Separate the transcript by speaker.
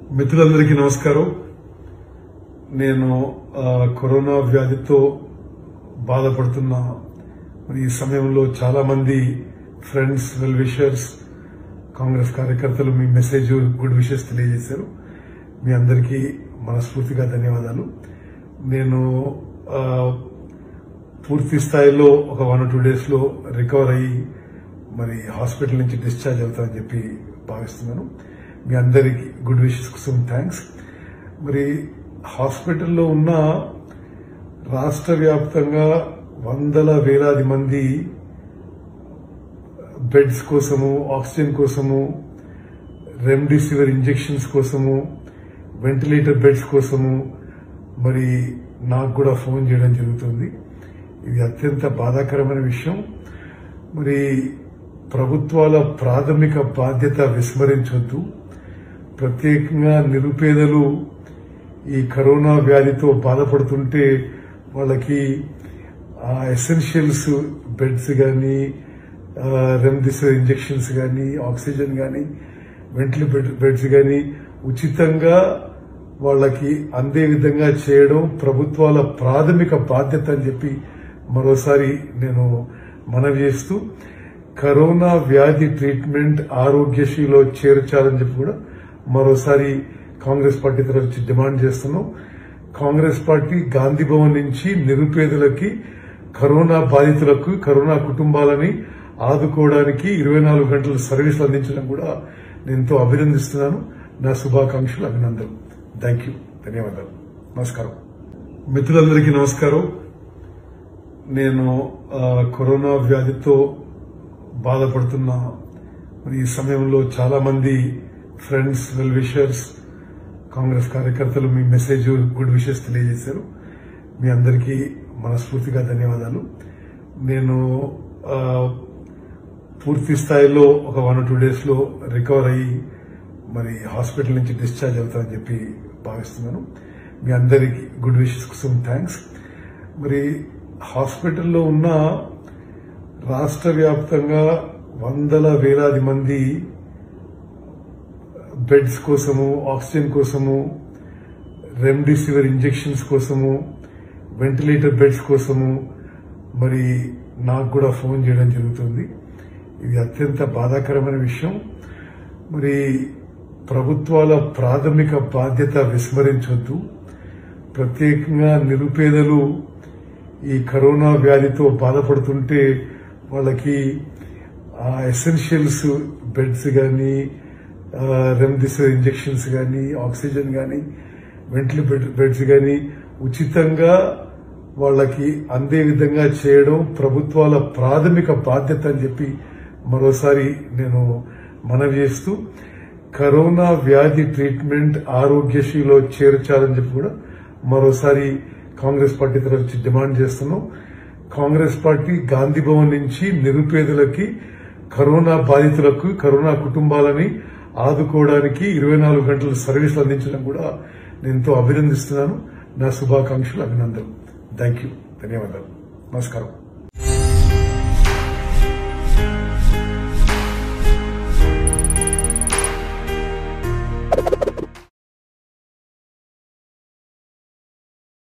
Speaker 1: మిత్రులందరికీ నమస్కారం నేను ఆ, కరోనా వ్యాధితో బాధపడుతున్న మరి ఈ సమయంలో చాలా మంది ఫ్రెండ్స్ వెల్ విషర్స్ కాంగ్రెస్ కార్యకర్తలు మీ మెసేజ్ గుడ్ విషెస్ తెలియజేశారు మీ అందరికీ మనస్ఫూర్తిగా ధన్యవాదాలు నేను ఆ, పూర్తి స్థాయిలో ఒక వన్ టూ డేస్ లో రికవర్ అయ్యి మరి హాస్పిటల్ నుంచి డిశ్చార్జ్ అవుతానని చెప్పి భావిస్తున్నాను మీ అందరికి గుడ్ విషెస్ కోసం థ్యాంక్స్ మరి హాస్పిటల్లో ఉన్న రాష్ట్ర వ్యాప్తంగా వందల వేలాది మంది బెడ్స్ కోసము ఆక్సిజన్ కోసము రెమ్డెసివిర్ ఇంజెక్షన్స్ కోసము వెంటిలేటర్ బెడ్స్ కోసము మరి నాకు కూడా ఫోన్ చేయడం జరుగుతుంది ఇది అత్యంత బాధాకరమైన విషయం మరి ప్రభుత్వాల ప్రాథమిక బాధ్యత విస్మరించొద్దు ప్రత్యేకంగా నిరుపేదలు ఈ కరోనా వ్యాధితో బాధపడుతుంటే వాళ్ళకి ఆ ఎసెన్షియల్స్ బెడ్స్ కానీ రెమ్డెసివిర్ ఇంజెక్షన్స్ కానీ ఆక్సిజన్ కానీ వెంటిలేటర్ బెడ్స్ కానీ ఉచితంగా వాళ్ళకి అందే విధంగా చేయడం ప్రభుత్వాల ప్రాథమిక బాధ్యత అని చెప్పి మరోసారి నేను మనవి చేస్తూ కరోనా వ్యాధి ట్రీట్మెంట్ ఆరోగ్యశ్రీలో చేర్చాలని చెప్పి కూడా మరోసారి కాంగ్రెస్ పార్టీ తరఫు నుంచి డిమాండ్ చేస్తున్నాం కాంగ్రెస్ పార్టీ గాంధీ భవన్ నుంచి నిరుపేదలకి కరోనా బాధితులకు కరోనా కుటుంబాలని ఆదుకోవడానికి ఇరవై నాలుగు గంటల సర్వీసులు అందించడం కూడా నేను ఎంతో అభినందిస్తున్నాను నా శుభాకాంక్షలు అభినందనలు థ్యాంక్ యూ ధన్యవాదాలు నమస్కారం మిత్రులందరికీ నమస్కారం నేను ఆ, కరోనా వ్యాధితో బాధపడుతున్న మరి ఈ సమయంలో చాలా మంది ఫ్రెండ్స్ వెల్ విషర్స్ కాంగ్రెస్ కార్యకర్తలు మీ మెసేజ్ గుడ్ విషెస్ తెలియజేశారు మీ అందరికీ మనస్ఫూర్తిగా ధన్యవాదాలు నేను ఆ, పూర్తి స్థాయిలో ఒక వన్ టూ డేస్ లో రికవర్ అయ్యి మరి హాస్పిటల్ నుంచి డిశ్చార్జ్ అవుతానని చెప్పి భావిస్తున్నాను మీ అందరికి గుడ్ విషెస్ కోసం థ్యాంక్స్ మరి హాస్పిటల్లో ఉన్న రాష్ట్ర వ్యాప్తంగా వందల వేలాది మంది బెడ్స్ కోసము ఆక్సిజన్ కోసము రెమ్డెసివిర్ ఇంజెక్షన్స్ కోసము వెంటిలేటర్ బెడ్స్ కోసము మరి నాకు కూడా ఫోన్ చేయడం జరుగుతుంది ఇది అత్యంత బాధాకరమైన విషయం మరి ప్రభుత్వాల ప్రాథమిక బాధ్యత విస్మరించొద్దు ప్రత్యేకంగా నిరుపేదలు ఈ కరోనా వ్యాధితో బాధపడుతుంటే వాళ్ళకి ఆ ఎసెన్షియల్స్ బెడ్స్ కానీ రెమ్డెసివిర్ ఇంజెక్షన్స్ కానీ ఆక్సిజన్ కానీ వెంటిలేటర్ బెడ్స్ కానీ ఉచితంగా వాళ్ళకి అందే విధంగా చేయడం ప్రభుత్వాల ప్రాథమిక బాధ్యత అని చెప్పి మరోసారి నేను మనవి చేస్తూ కరోనా వ్యాధి ట్రీట్మెంట్ ఆరోగ్యశ్రీలో చేర్చాలని చెప్పి కూడా మరోసారి కాంగ్రెస్ పార్టీ తరఫు నుంచి డిమాండ్ చేస్తున్నాం కాంగ్రెస్ పార్టీ గాంధీ భవన్ నుంచి నిరుపేదలకి కరోనా బాధితులకు కరోనా కుటుంబాలని ఆదుకోవడానికి ఇరవై నాలుగు గంటల సర్వీసులు అందించడం కూడా నేను ఎంతో అభినందిస్తున్నాను నా శుభాకాంక్షలు అభినందనలు థ్యాంక్ యూ ధన్యవాదాలు నమస్కారం